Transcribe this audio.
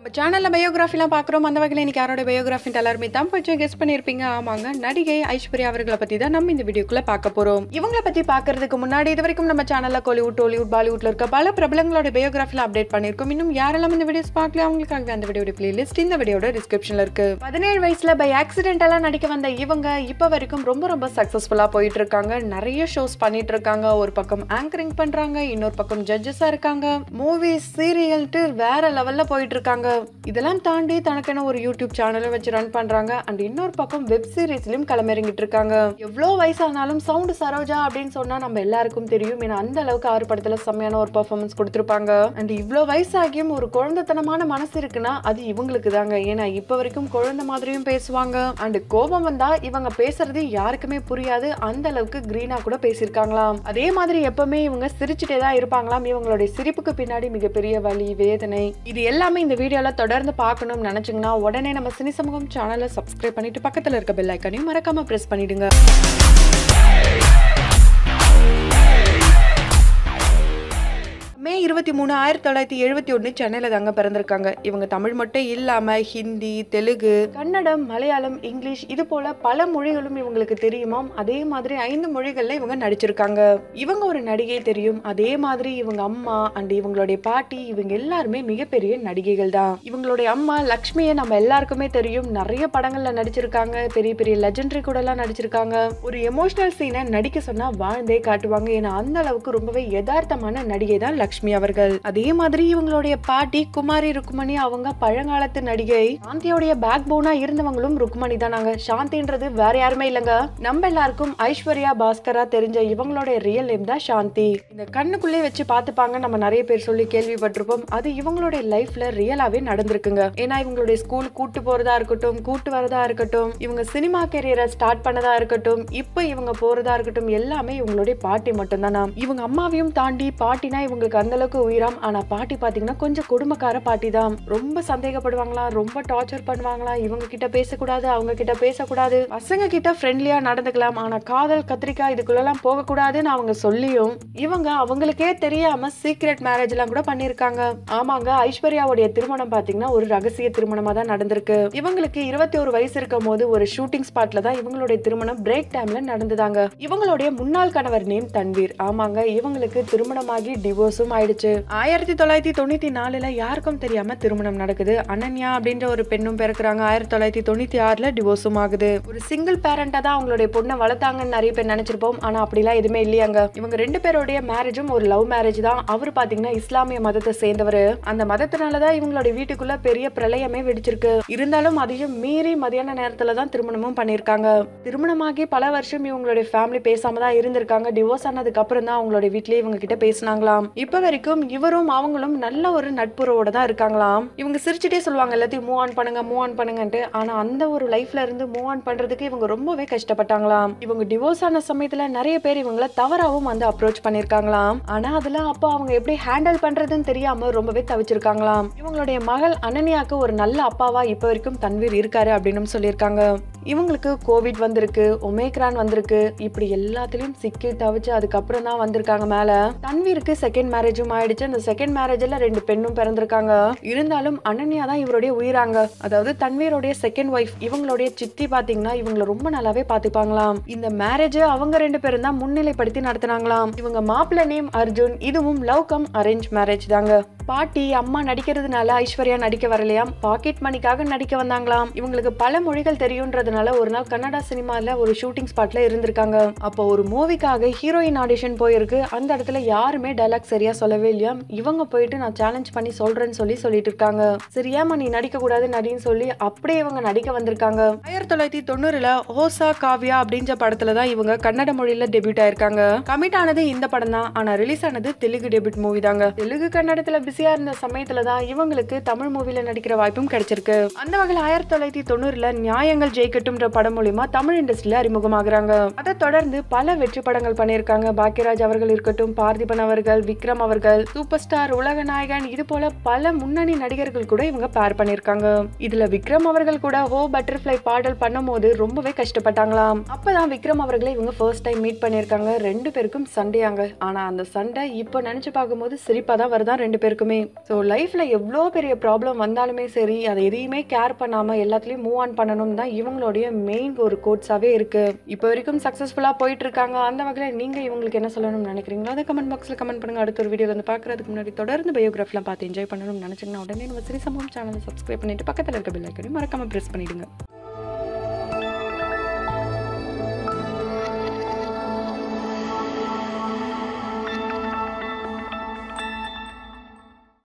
நம்ம சேனலில் பயோகிராஃபிலாம் பார்க்குறோம் அந்த வகையில் இன்னைக்கு யாரோட பயோகிராஃபின்ட்டு எல்லாருமே தான் கொஞ்சம் கெஸ் பண்ணியிருப்பீங்க ஆமாங்க நடிகை ஐஸ்வர்யா அவர்களை பற்றி தான் நம்ம இந்த வீடியோக்குள்ளே பார்க்க போகிறோம் இவங்கள பற்றி பார்க்கறதுக்கு முன்னாடி இது வரைக்கும் நம்ம சேனலில் கோலிவுட் டோலிவுட் பாலிவுட்ல இருக்க பல பிரபலங்களோட பயோகிராஃபியில் அப்டேட் பண்ணியிருக்கோம் இன்னும் யாரெல்லாம் இந்த வீடியோஸ் பார்க்கல அவங்களுக்காக அந்த வீடியோட பிளேலிஸ்ட் இந்த வீடியோட டிஸ்கிரிப்ஷனில் இருக்கு பதினேழு வயசுல பை ஆக்சிடென்டெல்லாம் நடிக்க வந்த இவங்க இப்போ வரைக்கும் ரொம்ப ரொம்ப சக்ஸஸ்ஃபுல்லாக போயிட்டு இருக்காங்க நிறைய ஷோஸ் பண்ணிட்டு இருக்காங்க ஒரு பக்கம் ஆங்கரிங் பண்றாங்க இன்னொரு பக்கம் ஜட்ஜஸாக இருக்காங்க மூவிஸ் சீரியல்ட்டு வேற லெவல்ல போயிட்டு இருக்காங்க இதெல்லாம் தாண்டி தனக்கென ஒரு யூடியூப் சேனலை வச்சு ரன் பண்றாங்க அண்ட் இன்னொரு பக்கம் வெப் சீரிஸ்லயும் களமிறங்கிட்டு இருக்காங்க எவ்வளோ வயசானாலும் சவுண்ட் சரோஜா அப்படின்னு சொன்னா நம்ம எல்லாருக்கும் தெரியும் ஏன்னா அந்த அளவுக்கு ஆறு படத்துல செம்மையான ஒரு பெர்ஃபார்மன்ஸ் கொடுத்துருப்பாங்க அண்ட் இவ்வளோ வயசாகியும் ஒரு குழந்தைத்தனமான மனசு இருக்குன்னா அது இவங்களுக்கு தாங்க ஏன்னா இப்போ வரைக்கும் குழந்தை மாதிரியும் பேசுவாங்க அண்ட் கோபம் வந்தா இவங்க பேசுறது யாருக்குமே புரியாது அந்த அளவுக்கு கிரீனா கூட பேசியிருக்காங்களாம் அதே மாதிரி எப்பவுமே இவங்க சிரிச்சுட்டே தான் இருப்பாங்களாம் இவங்களுடைய சிரிப்புக்கு பின்னாடி மிகப்பெரிய வலி வேதனை இது எல்லாமே இந்த வீடியோல தொடர்ந்து பார்க்கணும்னு நினைச்சீங்கன்னா உடனே நம்ம சினி சமூகம் சேனலை சப்ஸ்கிரைப் பண்ணிட்டு பக்கத்துல இருக்க பெல் ஐக்கனையும் மறக்காம பிரஸ் பண்ணிடுங்க மே இருபத்தி மூணு ஆயிரத்தி தொள்ளாயிரத்தி எழுபத்தி ஒன்று சென்னையில் தாங்க பிறந்திருக்காங்க இவங்க தமிழ் மட்டும் இல்லாமல் ஹிந்தி தெலுங்கு கன்னடம் மலையாளம் இங்கிலீஷ் இது போல பல மொழிகளும் இவங்களுக்கு தெரியுமாம் அதே மாதிரி ஐந்து மொழிகளில் இவங்க நடிச்சிருக்காங்க இவங்க ஒரு நடிகை தெரியும் அதே மாதிரி இவங்க அம்மா அண்ட் இவங்களுடைய பாட்டி இவங்க எல்லாருமே மிகப்பெரிய நடிகைகள் தான் இவங்களுடைய அம்மா லக்ஷ்மியை நம்ம எல்லாருக்குமே தெரியும் நிறைய படங்கள்ல நடிச்சிருக்காங்க பெரிய பெரிய லெஜெண்டரி கூட எல்லாம் நடிச்சிருக்காங்க ஒரு எமோஷனல் சீனை நடிக்க சொன்னா வாழ்ந்தே காட்டுவாங்க ஏன்னா அந்த அளவுக்கு ரொம்பவே யதார்த்தமான நடிகை தான் லக்ஷ்மி அவர்கள் அதே மாதிரி இவங்களுடைய பாட்டி குமாரி ருக்மணி அவங்க பழங்காலத்து நடிகை சாந்தியோடைய பேக் போனா இருந்தவங்களும் ருக்மணி தானாங்க சாந்தின்றது வேற யாருமே இல்லைங்க நம்ம எல்லாருக்கும் ஐஸ்வர்யா பாஸ்கரா தெரிஞ்ச இவங்களுடைய ரியல் நேம் தான் சாந்தி இந்த கண்ணுக்குள்ளே வச்சு பார்த்துப்பாங்க நம்ம நிறைய பேர் சொல்லி கேள்விப்பட்டிருப்போம் அது இவங்களுடைய லைஃப்ல ரியலாவே நடந்திருக்குங்க ஏன்னா இவங்களுடைய ஸ்கூல் கூட்டு போறதா இருக்கட்டும் கூட்டு வரதா இருக்கட்டும் இவங்க சினிமா கெரியரை ஸ்டார்ட் பண்ணதா இருக்கட்டும் இப்போ இவங்க போறதா இருக்கட்டும் எல்லாமே இவங்களுடைய பாட்டி மட்டும்தானா இவங்க அம்மாவையும் தாண்டி பாட்டினா இவங்களுக்கு அந்த அளவுக்கு உயிராம் ஆனா பாட்டி பாத்தீங்கன்னா கொஞ்சம் கொடுமைக்கார பாட்டி தான் ரொம்ப சந்தேகப்படுவாங்களாம் ரொம்ப டார்ச்சர் பண்ணுவாங்களாம் இவங்க கிட்ட பேசக்கூடாது அவங்க கிட்ட பேசக்கூடாது பசங்க கிட்ட ஃப்ரெண்ட்லியா நடந்துக்கலாம் ஆனா காதல் கத்திரிக்காய் இதுக்குள்ளெல்லாம் போகக்கூடாதுன்னு அவங்க சொல்லியும் இவங்க அவங்களுக்கே தெரியாம சீக்ரெட் மேரேஜ் எல்லாம் கூட பண்ணிருக்காங்க ஆமாங்க ஐஸ்வர்யாவுடைய திருமணம் பாத்தீங்கன்னா ஒரு ரகசிய திருமணமா தான் நடந்திருக்கு இவங்களுக்கு இருபத்தி ஒரு வயசு இருக்கும் போது ஒரு ஷூட்டிங் ஸ்பாட்ல தான் இவங்களுடைய திருமணம் பிரேக் டைம்ல நடந்ததாங்க இவங்களுடைய முன்னாள் கணவர் நேம் தன்வீர் ஆமாங்க இவங்களுக்கு திருமணமாகி டிவோர்ஸும் ஆயிடுச்சு ஆயிரத்தி தொள்ளாயிரத்தி தொண்ணூத்தி நாலுல யாருக்கும் தெரியாம திருமணம் நடக்குது அனன்யா அப்படின்ற ஒரு பெண்ணும் பிறக்குறாங்க ஆயிரத்தி தொள்ளாயிரத்தி தொண்ணூத்தி ஆறுல டிவோர்ஸும் ஆகுது ஒரு சிங்கிள் பேரண்டா தான் அவங்களுடைய பொண்ணை வளர்த்தாங்கன்னு நிறைய பேர் நினைச்சிருப்போம் ஆனா அப்படிலாம் எதுவுமே இல்லையாங்க இவங்க ரெண்டு பேருடைய மேரேஜும் ஒரு லவ் மேரேஜ் தான் அவர் பாத்தீங்கன்னா இஸ்லாமிய மதத்தை சேர்ந்தவர் அந்த மதத்தினாலதான் இவங்களுடைய வீட்டுக்குள்ள பெரிய பிரளயமே வெடிச்சிருக்கு இருந்தாலும் அதையும் மீறி மதியான நேரத்துல தான் திருமணமும் பண்ணிருக்காங்க திருமணமாகி பல வருஷம் இவங்களுடைய ஃபேமிலி பேசாம தான் இருந்திருக்காங்க டிவோர்ஸ் ஆனதுக்கு அப்புறம் தான் அவங்களுடைய வீட்லயே இவங்க கிட்ட பேசினாங்களாம் இப்ப வரைக்கும் இவரும் அவங்களும் நல்ல ஒரு நட்புறவோட தான் இருக்காங்களாம் இவங்க சிரிச்சுட்டே சொல்லுவாங்க எல்லாத்தையும் மூவ் ஆன் பண்ணுங்க மூவ் ஆன் பண்ணுங்கன்ட்டு ஆனா அந்த ஒரு லைஃப்ல இருந்து மூவ் ஆன் பண்றதுக்கு இவங்க ரொம்பவே கஷ்டப்பட்டாங்களாம் இவங்க டிவோர்ஸ் ஆன சமயத்துல நிறைய பேர் இவங்கள தவறாவும் வந்து அப்ரோச் பண்ணிருக்காங்களாம் ஆனா அதெல்லாம் அப்போ அவங்க எப்படி ஹேண்டில் பண்றதுன்னு தெரியாம ரொம்பவே தவிச்சிருக்காங்களாம் இவங்களுடைய மகள் அனன்யாக்கு ஒரு நல்ல அப்பாவா இப்ப வரைக்கும் தன்வீர் இருக்காரு அப்படின்னு சொல்லியிருக்காங்க இவங்களுக்கு கோவிட் வந்திருக்கு ஒமேக்ரான் வந்திருக்கு இப்படி எல்லாத்துலயும் சிக்கி தவிச்சு அதுக்கப்புறம் தான் வந்திருக்காங்க மேல தன்வீருக்கு செகண்ட் மேரேஜும் ஆயிடுச்சு அந்த செகண்ட் மேரேஜ்ல ரெண்டு பெண்ணும் பிறந்திருக்காங்க இருந்தாலும் அனன்யா தான் இவருடைய உயிராங்க அதாவது தன்வீருடைய செகண்ட் ஒய்ஃப் இவங்களுடைய சித்தி பாத்தீங்கன்னா இவங்களை ரொம்ப நல்லாவே பாத்துப்பாங்களாம் இந்த மேரேஜ் அவங்க ரெண்டு பேரும் தான் முன்னிலைப்படுத்தி நடத்தினாங்களாம் இவங்க மாப்பிள்ள நேம் அர்ஜுன் இதுவும் லவ் கம் அரேஞ்ச் மேரேஜ் தாங்க பாட்டி அம்மா நடிக்கிறதுனால ஐஸ்வர்யா நடிக்க வரலையாம் பாக்கெட் மணிக்காக நடிக்க வந்தாங்களாம் இவங்களுக்கு பல மொழிகள் தெரியுன்றதுனால ஒரு நாள் கன்னடா சினிமால ஒரு ஷூட்டிங் ஸ்பாட்ல இருந்திருக்காங்க அப்போ ஒரு மூவிக்காக ஹீரோயின் ஆடிஷன் போயிருக்கு அந்த இடத்துல யாருமே டைலாக் சரியா சொல்லவே இல்லையா இவங்க போயிட்டு நான் சேலஞ்ச் பண்ணி சொல்றேன்னு சொல்லி சொல்லிட்டு இருக்காங்க சரியாமா நீ நடிக்க கூடாது நடின்னு சொல்லி அப்படியே இவங்க நடிக்க வந்திருக்காங்க ஆயிரத்தி தொள்ளாயிரத்தி தொண்ணூறுல ஹோசா காவ்யா அப்படின்ற படத்துல தான் இவங்க கன்னட மொழியில டெபியூட் ஆயிருக்காங்க கமிட் ஆனது இந்த படம் தான் ஆனா ரிலீஸ் ஆனது தெலுங்கு டெபியூட் மூவி தாங்க தெலுங்கு கன்னடத்துல பிஸியா இருந்த சமயத்துல தான் இவங்களுக்கு தமிழ் மூவில நடிக்கிற வாய்ப்பும் கிடைச்சிருக்கு அந்த வகையில் ஆயிரத்தி தொள்ளாயிரத்தி தொண்ணூறுல நியாயங்கள் ஜெயிக்கட்டும்ன்ற படம் மூலியமா தமிழ் இண்டஸ்ட்ரியில அறிமுகமாகறாங்க அதை தொடர்ந்து பல வெற்றி படங்கள் பண்ணியிருக்காங்க பாக்யராஜ் அவர்கள் இருக்கட்டும் பார்த்திபன் அவர்கள் விக்ரம் அவர்கள் சூப்பர் ஸ்டார் உலக நாயகன் இது போல பல முன்னணி நடிகர்கள் கூட இவங்க பேர் பண்ணியிருக்காங்க இதுல விக்ரம் அவர்கள் கூட ஹோ பட்டர்ஃப்ளை பாடல் பண்ணும்போது ரொம்பவே கஷ்டப்பட்டாங்களாம் அப்பதான் விக்ரம் அவர்களை இவங்க ஃபர்ஸ்ட் டைம் மீட் பண்ணியிருக்காங்க ரெண்டு பேருக்கும் சண்டையாங்க ஆனா அந்த சண்டை இப்போ நினைச்சு பார்க்கும்போது சிரிப்பா தான் வருதான் ரெண்டு பேருக்குமே வரைக்குமே ஸோ லைஃப்பில் எவ்வளோ பெரிய ப்ராப்ளம் வந்தாலுமே சரி அதை எதையுமே கேர் பண்ணாமல் எல்லாத்துலேயும் மூவ் ஆன் பண்ணணும் தான் இவங்களுடைய மெயின் ஒரு கோட்ஸாகவே இருக்குது இப்போ வரைக்கும் சக்ஸஸ்ஃபுல்லாக போயிட்டு இருக்காங்க அந்த வகையில் நீங்கள் இவங்களுக்கு என்ன சொல்லணும்னு நினைக்கிறீங்களோ அதை கமெண்ட் பாக்ஸில் கமெண்ட் பண்ணுங்கள் அடுத்த ஒரு வீடியோ வந்து பார்க்குறதுக்கு முன்னாடி தொடர்ந்து பயோகிராஃபிலாம் பார்த்து என்ஜாய் பண்ணணும்னு நினச்சிங்கன்னா உடனே நம்ம சிறி சம்பவம் சேனலை சப்ஸ்கிரைப் பண்ணிட்டு பக்கத்தில் இருக்க பெல் ஐக்கனையும் மறக்காமல் ப்ரெஸ் பண்ணிடுங்க